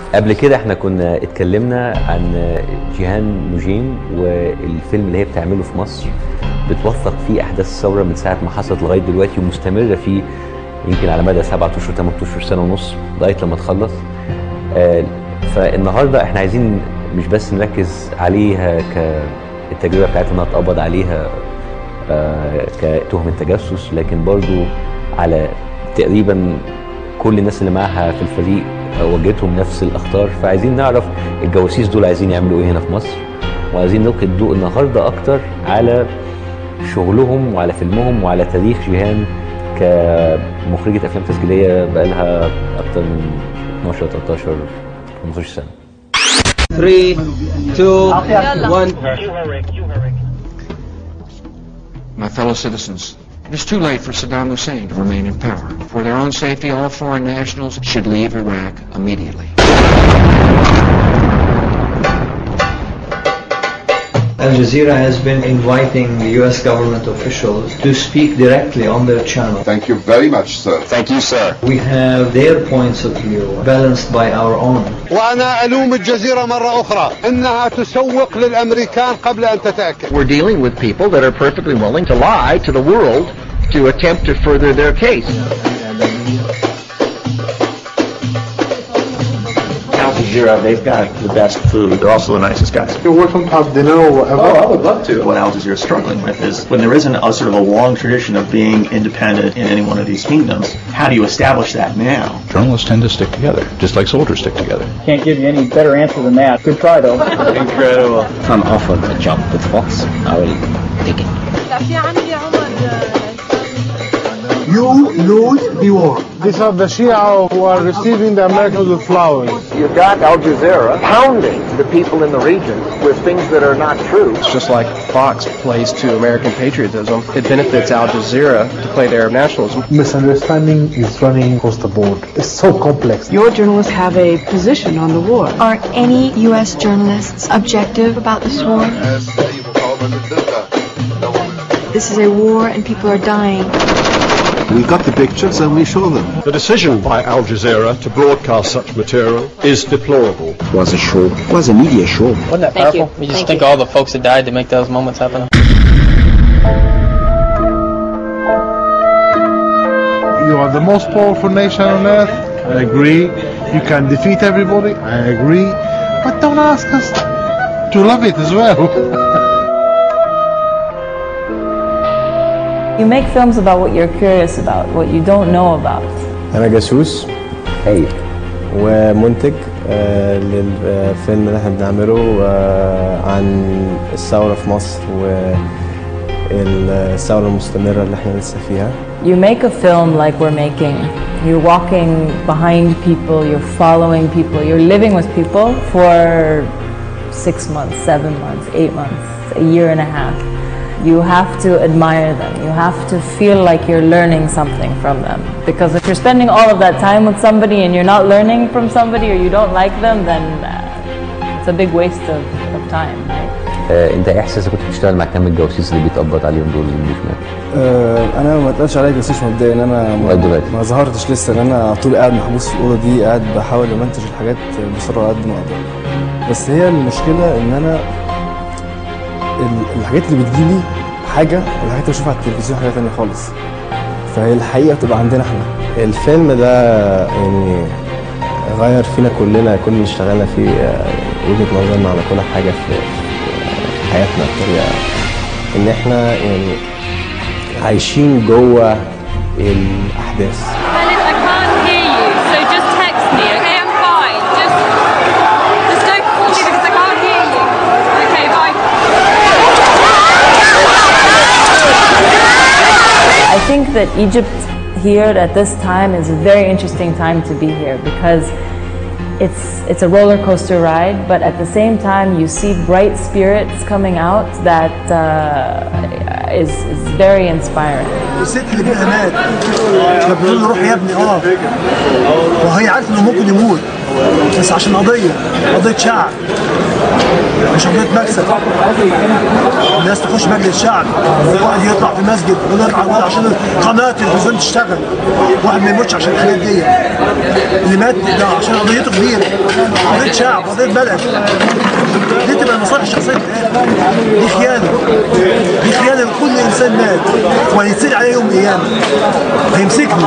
قبل كده احنا كنا اتكلمنا عن جيهان نوجين والفيلم اللي هي بتعمله في مصر بتوثق فيه احداث الثوره من ساعه ما حصلت لغايه دلوقتي ومستمره فيه يمكن على مدى سبعة اشهر ثمان اشهر سنه ونص لغايه لما تخلص آه، فالنهارده احنا عايزين مش بس نركز عليها كالتجربه بتاعتها انها اتقبض عليها آه، كتهمه تجسس لكن برضو على تقريبا كل الناس اللي معاها في الفريق واجهتهم نفس الاخطار فعايزين نعرف الجواسيس دول عايزين يعملوا ايه هنا في مصر وعايزين نلقي الضوء النهارده اكتر على شغلهم وعلى فيلمهم وعلى تاريخ جيهان كمخرجة افلام تسجيليه بقالها اكتر من 12 13 15 سنه 3 2 1 My fellow citizens, it is too late for Saddam Hussein to remain in power. For their own safety, all foreign nationals should leave Iraq immediately. Al Jazeera has been inviting the U.S. government officials to speak directly on their channel. Thank you very much, sir. Thank you, sir. We have their points of view balanced by our own. وأنا ألوم الجزيرة مرة أخرى إنها تسوق للأمريكان قبل أن تتأكد We're dealing with people that are perfectly willing to lie to the world to attempt to further their case. Al Jazeera, they've got the best food. They're also the nicest guys. You work from pub dinner or whatever. Oh, I would love to. What Al Jazeera is struggling with is when there isn't a sort of a long tradition of being independent in any one of these kingdoms, how do you establish that now? Journalists tend to stick together, just like soldiers stick together. Can't give you any better answer than that. Good try though. Incredible. If I'm offered a job with Fox, I will take it. لا في عندي عمر You lose the war. These are the Shia who are receiving the Americans with flowers. You've got Al Jazeera pounding the people in the region with things that are not true. It's just like Fox plays to American patriotism. It benefits Al Jazeera to play to Arab nationalism. Misunderstanding is running across the board. It's so complex. Your journalists have a position on the war. Aren't any U.S. journalists objective about this war? This is a war and people are dying. We got the pictures and we show them. The decision by Al Jazeera to broadcast such material is deplorable. It was a show. It was a media show. Wasn't that Thank powerful? you. just Thank think you. of all the folks that died to make those moments happen. You are the most powerful nation on earth. I agree. You can defeat everybody. I agree. But don't ask us to love it as well. You make films about what you're curious about, what you don't know about. أنا جاسوس هايل ومنتج آه، للفيلم اللي احنا بنعمله آه، عن الثورة في مصر والثورة المستمرة اللي احنا لسه فيها You make a film like we're making. You're walking behind people, you're following people, you're living with people for six months, seven months, eight months, a year and a half. You have to admire them. You have to feel like you're learning something from them. Because if you're spending all of that time with somebody and you're not learning from somebody or you don't like them, then uh, it's a big waste of, of time. Right? آه، انت ايه احساسك كنت بتشتغل مع كام الجواسيس اللي بيتقبض عليهم دول اللي مش ماتوا؟ آه، انا ما اتقالش عليا جاسوس مبدئيا ان انا لغاية ما, دلوقتي. ما ظهرتش لسه ان انا طول قاعد محبوس في الاوضه دي قاعد بحاول امنتج الحاجات بسرعه قد ما اقدر بس هي المشكله ان انا ال- الحاجات اللي بتجيلي حاجه والحاجات اللي بشوفها على التلفزيون حاجه تانية خالص فهي الحقيقه بتبقى عندنا احنا الفيلم ده يعني غير فينا كلنا كل اللي اشتغلنا فيه آه، وجهه نظرنا على كل حاجه في في حياتنا بطريقه ان احنا يعني عايشين جوه الاحداث Alice, I can't hear you, so just text me, okay? I'm fine. Just, just don't call me because I can't hear you. Okay, bye. I think that Egypt here at this time is a very interesting time to be here because it's it's a roller coaster ride, but at the same time you see bright spirits coming out that uh, is is very inspiring. الست اللي بيها مات فبتقول له روح يا ابني اه وهي عارفه انه ممكن يموت بس عشان قضيه قضيه شعب مش قضيه مكسب الناس تخش مجلس الشعب واحد يطلع في مسجد ولا يطلع ولا عشان قناه التلفزيون تشتغل واحد ما يموتش عشان الحاجات دي اللي مات ده عشان قضيته كبيره قضيه شعب قضيه بلد دي تبقى المصالح الشخصيه بتاعتها. دي خيانه دي خيانه لكل انسان مات وهيتسال عليه يوم القيامه هيمسكني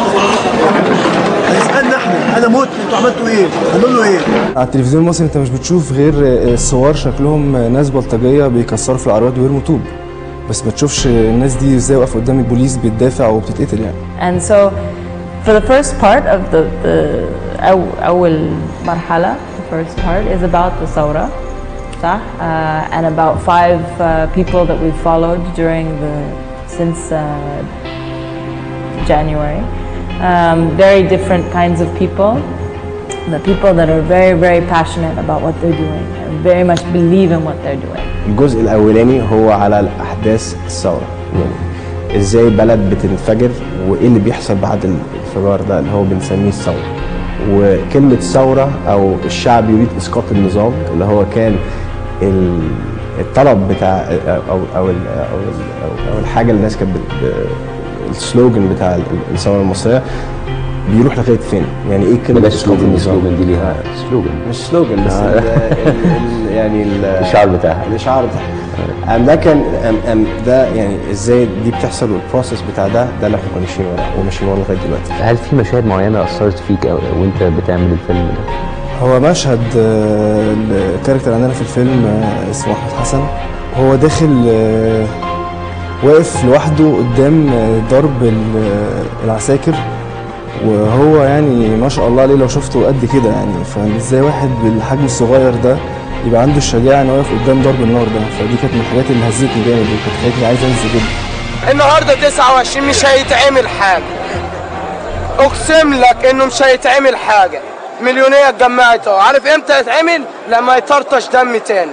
هيسالنا احنا انا مت انتوا عملتوا ايه؟ هنقول له ايه؟ على التلفزيون المصري انت مش بتشوف غير الصور شكلهم ناس بلطجيه بيكسروا في العربيات ويرموا طوب بس ما تشوفش الناس دي ازاي واقفه قدام البوليس بتدافع وبتتقتل يعني And so for the first part of the, the أو أول مرحلة the first part is about the ثورة صح uh, and about five uh, people that we followed during the since uh, January um, very different kinds of people the people that are very very passionate about what they're doing and very much believe in what they're doing الجزء الاولاني هو على الاحداث الثوره يعني ازاي بلد بتنفجر وايه اللي بيحصل بعد الانفجار ده اللي هو بنسميه الثوره وكلمه ثوره او الشعب يريد اسقاط النظام اللي هو كان ال- الطلب بتاع او او ال- او, ال- أو, أو الحاجه اللي الناس كانت بت- ب- السلوجن بتاع ال- الثوره المصريه بيروح لغايه فين؟ يعني ايه كلمه بلاش اسقاط سلوجن النظام؟ السلوجن دي ليها سلوجن مش سلوجن بس آه. ال ال يعني ال- الشعار بتاعها. الاشعار بتاعها أم ده كان أم أم ده يعني ازاي دي بتحصل والبروسيس بتاع ده ده اللي احنا كنا ماشيين وراه وماشيين وراه لغايه دلوقتي هل في مشاهد معينه اثرت فيك أو- وانت بتعمل الفيلم ده؟ هو مشهد آه، الكاركتر عندنا في الفيلم آه، اسمه احمد حسن هو داخل آه، واقف لوحده قدام آه، ضرب ال- آه، العساكر وهو يعني ما شاء الله عليه لو شفته قد كده يعني فازاي واحد بالحجم الصغير ده يبقى عنده الشجاعه ان هو يقف قدام ضرب النار ده فدي كانت من الحاجات اللي هزتني جامد وكانت خلتني عايز انزل جدا النهارده 29 مش هيتعمل حاجه اقسم لك انه مش هيتعمل حاجه مليونيه اتجمعت اهو عارف امتى يتعمل لما يطرطش دم تاني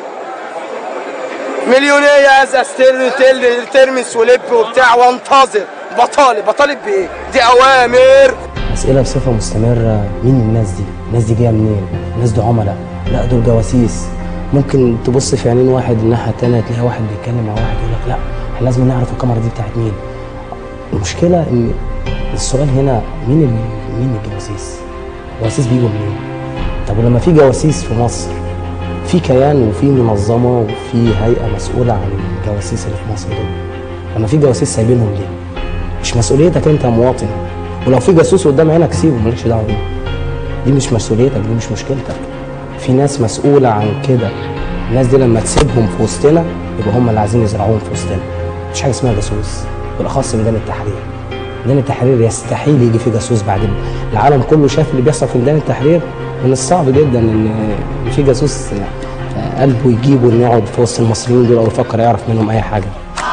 مليونيه ازاز تر تل ترمس ولب وبتاع وانتظر بطالب بطالب بايه دي اوامر أسئلة بصفة مستمرة مين الناس دي؟ الناس دي جاية منين؟ الناس دي عملاء لا دول جواسيس ممكن تبص في عينين واحد الناحية التانية تلاقي واحد بيتكلم مع واحد يقول لك لا احنا لازم نعرف الكاميرا دي بتاعت مين المشكلة إن السؤال هنا مين ال... مين الجواسيس؟ الجواسيس بيجوا منين؟ طب ولما في جواسيس في مصر في كيان وفي منظمة وفي هيئة مسؤولة عن الجواسيس اللي في مصر دول لما في جواسيس سايبينهم ليه؟ مش مسؤوليتك انت يا مواطن ولو في جاسوس قدام عينك سيبه مالكش دعوه بيه دي مش مسؤوليتك دي مش مشكلتك في ناس مسؤوله عن كده الناس دي لما تسيبهم في وسطنا يبقى هم اللي عايزين يزرعوهم في وسطنا مفيش حاجه اسمها جاسوس بالاخص ميدان التحرير ميدان التحرير يستحيل يجي فيه جاسوس بعدين العالم كله شاف اللي بيحصل في ميدان التحرير من الصعب جدا ان إن في جاسوس قلبه يجيبه انه يقعد في وسط المصريين دول او يفكر يعرف منهم اي حاجه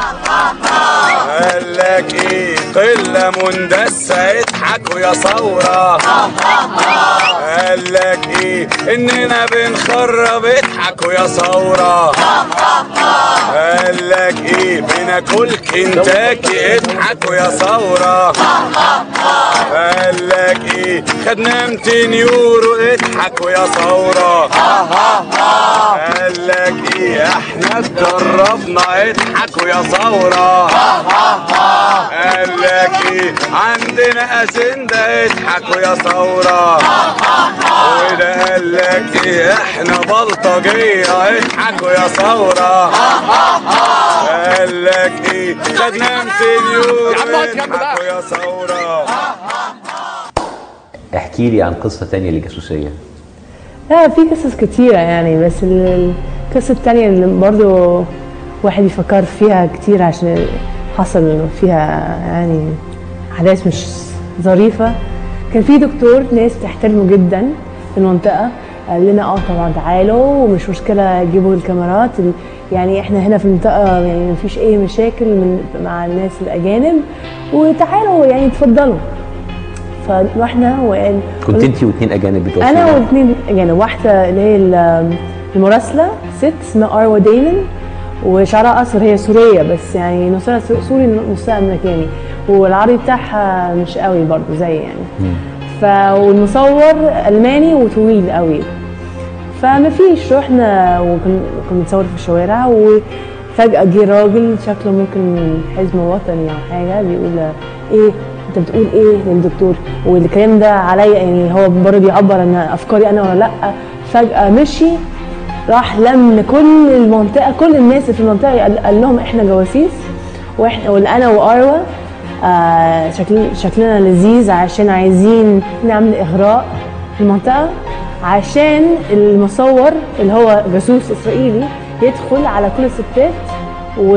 قال لك ايه قلة مندسة اضحكوا يا ثورة قال لك ايه اننا بنخرب اضحكوا يا ثورة قال لك ايه بناكل كنتاكي اضحكوا يا ثورة قال لك ايه خدنا 200 يورو اضحكوا يا ثورة قال لك ايه احنا اتدربنا اضحكوا يا ثورة قال لك ايه عندنا اسندة اضحكوا يا ثورة وده قال لك ايه احنا بلطجية اضحكوا يا ثورة قال لك ايه خدنا 200 يورو اضحكوا يا ثورة احكي لي عن قصه تانية للجاسوسيه لا في قصص كتيرة يعني بس ال- القصة التانية اللي برضو واحد يفكر فيها كتير عشان حصل فيها يعني أحداث مش ظريفة كان في دكتور ناس تحترمه جدا في المنطقة قال لنا اه طبعا تعالوا ومش مشكلة جيبوا الكاميرات ال- يعني احنا هنا في المنطقة يعني مفيش أي مشاكل من مع الناس الأجانب وتعالوا يعني اتفضلوا فرحنا وقال كنت انت واثنين اجانب بتوع انا سوريا. واثنين يعني واحده اللي هي ال- المراسله ست اسمها اروى دايمن وشعرها اصفر هي سوريه بس يعني نصها سوري نصها امريكاني والعربي بتاعها مش قوي برضو زي يعني ف ف والمصور الماني وطويل قوي فما فيش رحنا وكنا كنا بنصور في الشوارع وفجأة جه راجل شكله ممكن من حزب وطني أو حاجة بيقول إيه أنت بتقول إيه للدكتور والكلام ده عليا يعني هو برضه بيعبر عن أفكاري أنا ولا لأ فجأة مشي راح لم كل المنطقة كل الناس اللي في المنطقة قال, قال لهم إحنا جواسيس وإحنا وأنا وأروى آه شكل شكلنا لذيذ عشان عايزين نعمل إغراء في المنطقة عشان المصور اللي هو جاسوس اسرائيلي يدخل على كل الستات و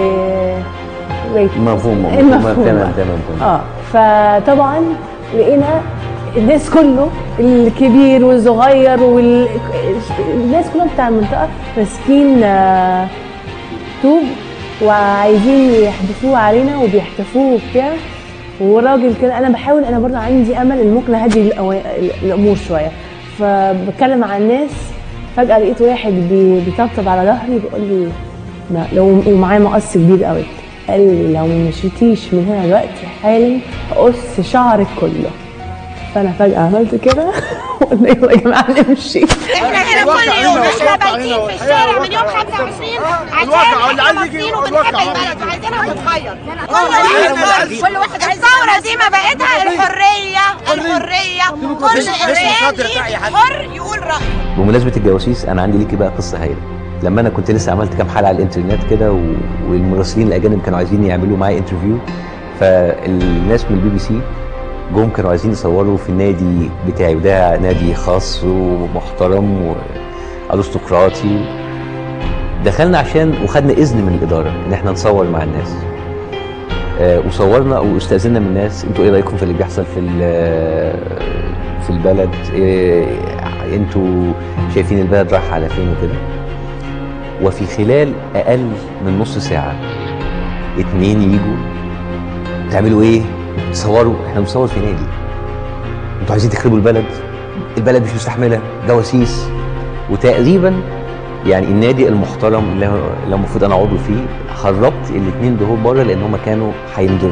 مفهوم المفهوم تمام تمام تمام اه فطبعا لقينا الناس كله الكبير والصغير والناس كلها بتاع المنطقه ماسكين آه، طوب وعايزين يحدفوه علينا وبيحتفوه وبتاع وراجل كده انا بحاول انا برضه عندي امل ان ممكن اهدي الأوا- الامور شويه فبتكلم مع الناس فجاه لقيت واحد بي- بيطبطب على ظهري بيقول لي ما لو ومعاه مقص كبير قوي قال لي لو ما مشيتيش من هنا دلوقتي حالا هقص شعرك كله فانا فجاه عملت كده وقلنا يلا يا جماعه نمشي احنا هنا كل يوم احنا بايتين في الشارع من يوم 25 عشان احنا مصريين وبنحب البلد وعايزينها تتغير كل واحد كل واحد الثوره دي ما بقتها الحريه الحريه كل انسان حر يقول رايه بمناسبه الجواسيس انا عندي ليكي بقى قصه هايله لما انا كنت لسه عملت كام حلقه على الانترنت كده و... والمراسلين الاجانب كانوا عايزين يعملوا معايا انترفيو فالناس من البي بي سي جم كانوا عايزين يصوروا في النادي بتاعي وده نادي خاص ومحترم وارستقراطي دخلنا عشان وخدنا اذن من الاداره ان احنا نصور مع الناس آه، وصورنا واستاذنا من الناس انتوا ايه رايكم في اللي بيحصل في ال- في البلد إيه انتوا شايفين البلد رايحه على فين وكده وفي خلال اقل من نص ساعه اتنين يجوا تعملوا ايه تصوروا احنا بنصور في نادي انتوا عايزين تخربوا البلد البلد مش مستحمله جواسيس وتقريبا يعني النادي المحترم اللي هو- اللي المفروض انا عضو فيه هربت الاثنين دول بره لان هم كانوا هينضربوا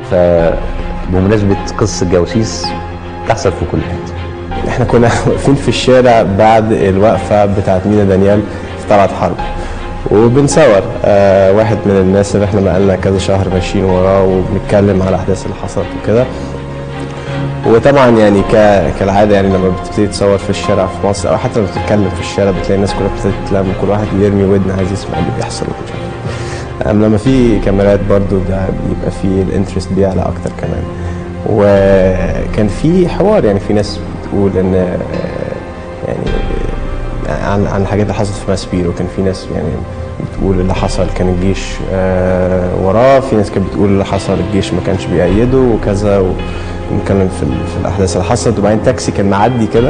فبمناسبه قصه الجواسيس تحصل في كل حته احنا كنا واقفين في الشارع بعد الوقفه بتاعت مينا دانيال في طلعت حرب وبنصور آه واحد من الناس اللي احنا بقالنا كذا شهر ماشيين وراه وبنتكلم على الاحداث اللي حصلت وكده وطبعا يعني ك... كالعاده يعني لما بتبتدي تصور في الشارع في مصر او حتى لما بتتكلم في الشارع بتلاقي الناس كلها بتبتدي تتلم كل واحد يرمي ودن عايز يسمع اللي بيحصل ومش عارف إيه. أم لما في كاميرات برضو ده بيبقى فيه الانترست بيعلى اكتر كمان وكان في حوار يعني في ناس بتقول ان آه، يعني عن عن الحاجات اللي حصلت في ماسبيرو كان في ناس يعني بتقول اللي حصل كان الجيش آه، وراه في ناس كانت بتقول اللي حصل الجيش ما كانش بيأيده وكذا ونتكلم في, ال- في الاحداث اللي حصلت وبعدين تاكسي كان معدي كده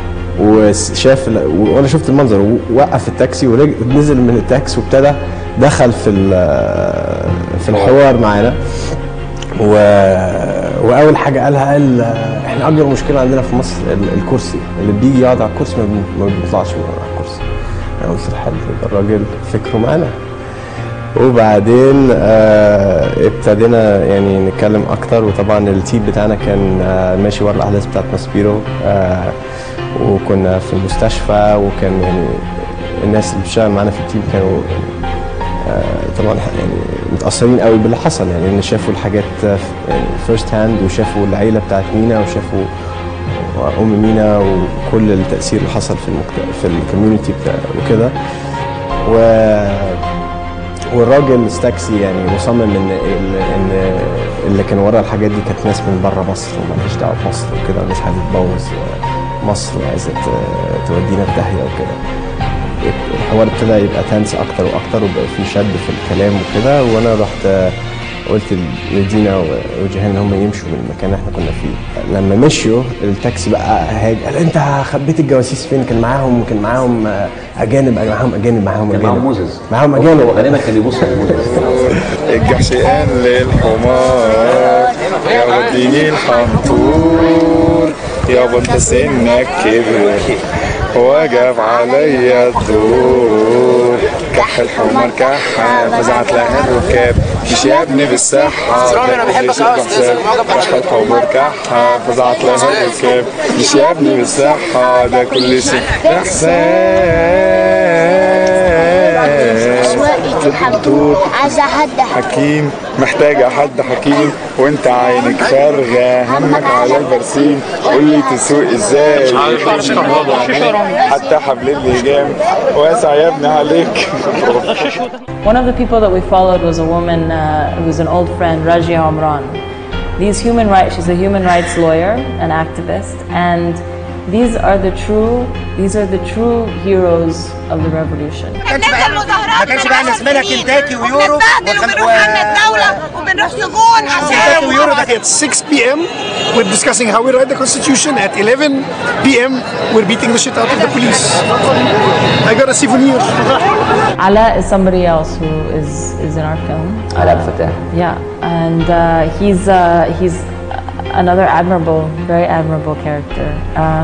وشاف ال- وانا شفت المنظر وقف التاكسي ونزل من التاكسي وابتدى دخل في ال- في الحوار معانا و... واول حاجه قالها قال آه، احنا اكبر مشكله عندنا في مصر ال- الكرسي اللي بيجي يقعد على الكرسي ما, بي... ما بيطلعش من على الكرسي انا قلت له حلو يبقى الراجل فكره معانا وبعدين آه ابتدينا يعني نتكلم اكتر وطبعا التيم بتاعنا كان آه ماشي ورا الاحداث بتاعت ماسبيرو آه وكنا في المستشفى وكان يعني الناس اللي بتشتغل معانا في التيم كانوا آه، طبعا يعني متاثرين قوي باللي حصل يعني ان شافوا الحاجات آه، يعني فيرست هاند وشافوا العيله بتاعت مينا وشافوا ام مينا وكل التاثير اللي حصل في المجت... في الكوميونتي وكده و والراجل ستاكسي يعني مصمم ان ال- ان اللي كان ورا الحاجات دي كانت ناس من بره مصر ومالهاش دعوه بمصر وكده وناس عايزه تبوظ مصر وعايزه ت- تودينا في داهيه وكده الحوار ابتدى يبقى تنس اكتر واكتر وبقى في شد في الكلام وكده وانا رحت آه، قلت لدينا و- وجيهان ان هم يمشوا من المكان اللي احنا كنا فيه لما مشيوا التاكسي بقى هاج قال انت خبيت الجواسيس فين كان معاهم كان معاهم آه، اجانب معاهم اجانب معاهم كان اجانب معاهم موزز معاهم اجانب هو غالبا كان بيبص لموزز الجحش قال للحمار يا وديني الحنطور يابا انت سنك كبر وجب عليا الدور كح الحمار كحة فزعت لها الركاب مش يا ابني بالصحة أنا بحبك أوي يا أستاذ. كح الحمار كحة فزعت لها الركاب مش يا ابني بالصحة ده كل شيء إحساس الحدود عايزة حد حكيم محتاجة حد حكيم وانت عينك فارغة همك على البرسيم قول لي تسوق ازاي حتى حبل اللجام واسع يا ابني عليك One of the people that we followed was a woman uh, who was an old friend, Rajia Omran. These human rights, she's a human rights lawyer, an activist, and these are the true, these are the true heroes of the revolution. بننزل مظاهرات كانش من بقى 10 اسمنا سنين كنتاكي ويورو وبنتبهدل وخم- وبنروح عنا الدولة وبنروح سجون عشان ويورو that at 6 p.m. we're discussing how we write the constitution. At 11 p.m. we're beating the shit out of the police. I got a souvenir. Ala is somebody else who is, is in our film. Ala Fatah. Yeah, and uh, he's uh, he's another admirable, very admirable character, um,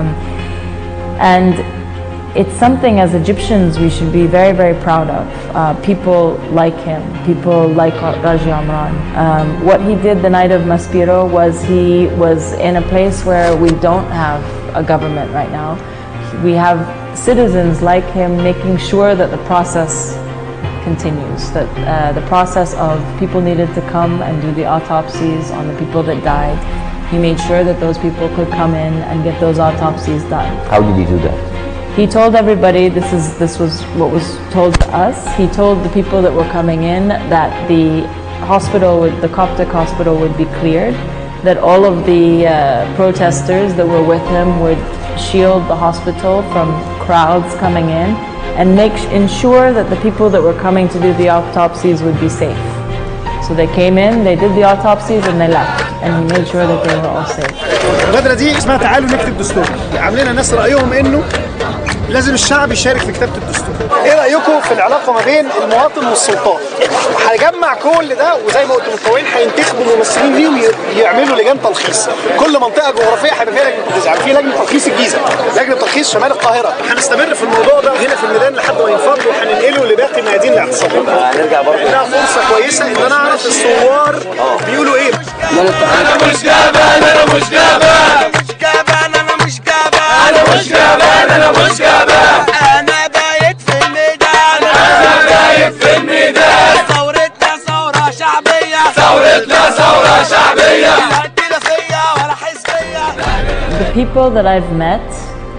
and it's something as Egyptians we should be very, very proud of. Uh, people like him, people like Raji Amran. Um, what he did the night of Maspiro was he was in a place where we don't have a government right now. We have citizens like him making sure that the process continues, that uh, the process of people needed to come and do the autopsies on the people that died. He made sure that those people could come in and get those autopsies done. How did he do that? He told everybody this is this was what was told to us. He told the people that were coming in that the hospital would the Coptic hospital would be cleared, that all of the uh, protesters that were with him would shield the hospital from crowds coming in and make ensure that the people that were coming to do the autopsies would be safe. So they came in, they did the autopsies and they left and he made sure that they were all safe. المبادرة دي اسمها تعالوا نكتب دستور عاملين ناس رأيهم انه لازم الشعب يشارك في كتابة الدستور ايه رأيكم في العلاقة ما بين المواطن والسلطات هيجمع كل ده وزي ما قلت متطوعين هينتخبوا ممثلين ليهم ي- يعملوا لجان تلخيص كل منطقة جغرافية هيبقى فيها لجنة تلخيص يعني في لجنة تلخيص الجيزة لجنة تلخيص شمال القاهرة هنستمر في الموضوع ده هنا في الميدان لحد ما ينفض وهننقله لباقي ميادين الاعتصام هنرجع برضه ده فرصة كويسة ان انا اعرف الثوار بيقولوا ايه انا مش جبان انا مش جبان مش جبان انا مش جبان انا مش جبان انا مش جبان انا بايت في الميدان انا بايت في الميدان ثورتنا ثورة شعبية ثورتنا ثورة شعبية لا ائتلافية ولا حزبية The people that I've met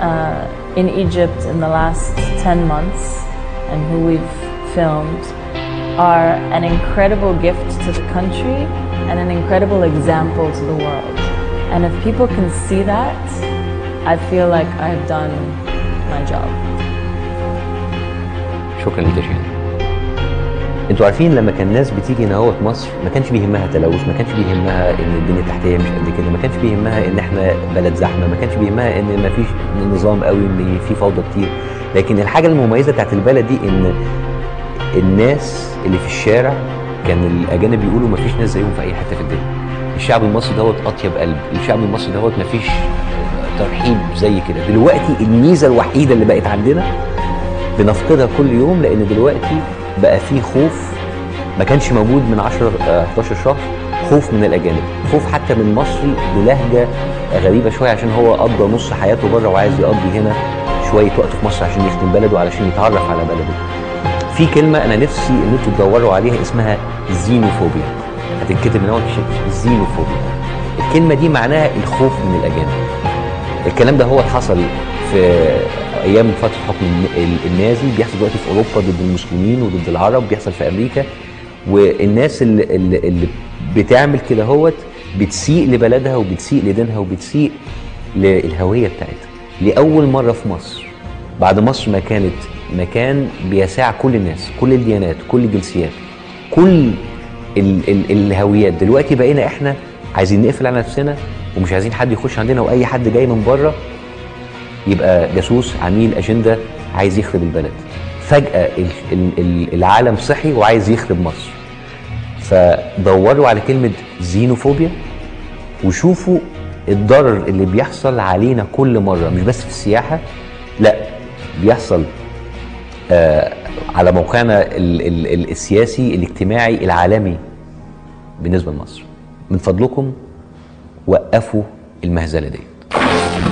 uh, in Egypt in the last 10 months and who we've filmed are an incredible gift to the country and an incredible example to the world. And if people can see that, I feel like I've done my job. شكرا ليك يا شيخ انتوا عارفين لما كان الناس بتيجي هنا هو في مصر ما كانش بيهمها تلوث ما كانش بيهمها ان البنيه التحتيه مش قد كده ما كانش بيهمها ان احنا بلد زحمه ما كانش بيهمها ان ما فيش نظام قوي ان في فوضى كتير لكن الحاجه المميزه بتاعت البلد دي ان الناس اللي في الشارع كان الاجانب بيقولوا ما فيش ناس زيهم في اي حته في الدنيا الشعب المصري دوت اطيب قلب الشعب المصري دوت ما فيش ترحيب زي كده دلوقتي الميزه الوحيده اللي بقت عندنا بنفقدها كل يوم لان دلوقتي بقى في خوف ما كانش موجود من 10 آه، 11 شهر خوف من الاجانب خوف حتى من مصري بلهجه غريبه شويه عشان هو قضى نص حياته بره وعايز يقضي هنا شويه وقت في مصر عشان يخدم بلده علشان يتعرف على بلده في كلمه انا نفسي ان انتوا تدوروا عليها اسمها زينوفوبيا هتتكتب من اول شيء زينوفوبيا الكلمه دي معناها الخوف من الاجانب الكلام ده هو حصل في ايام فتره حكم الن- النازي بيحصل دلوقتي في اوروبا ضد المسلمين وضد العرب بيحصل في امريكا والناس اللي, اللي, اللي بتعمل كده هوت بتسيء لبلدها وبتسيء لدينها وبتسيء للهويه بتاعتها لاول مره في مصر بعد مصر ما كانت مكان بيساع كل الناس كل الديانات كل الجنسيات كل ال ال الهويات دلوقتي بقينا احنا عايزين نقفل على نفسنا ومش عايزين حد يخش عندنا واي حد جاي من بره يبقى جاسوس عميل اجنده عايز يخرب البلد فجاه ال- ال- ال- العالم صحي وعايز يخرب مصر فدوروا على كلمه زينوفوبيا وشوفوا الضرر اللي بيحصل علينا كل مره مش بس في السياحه لا بيحصل آه على موقعنا ال ال ال السياسي الاجتماعي العالمي بالنسبه لمصر من فضلكم وقفوا المهزله دي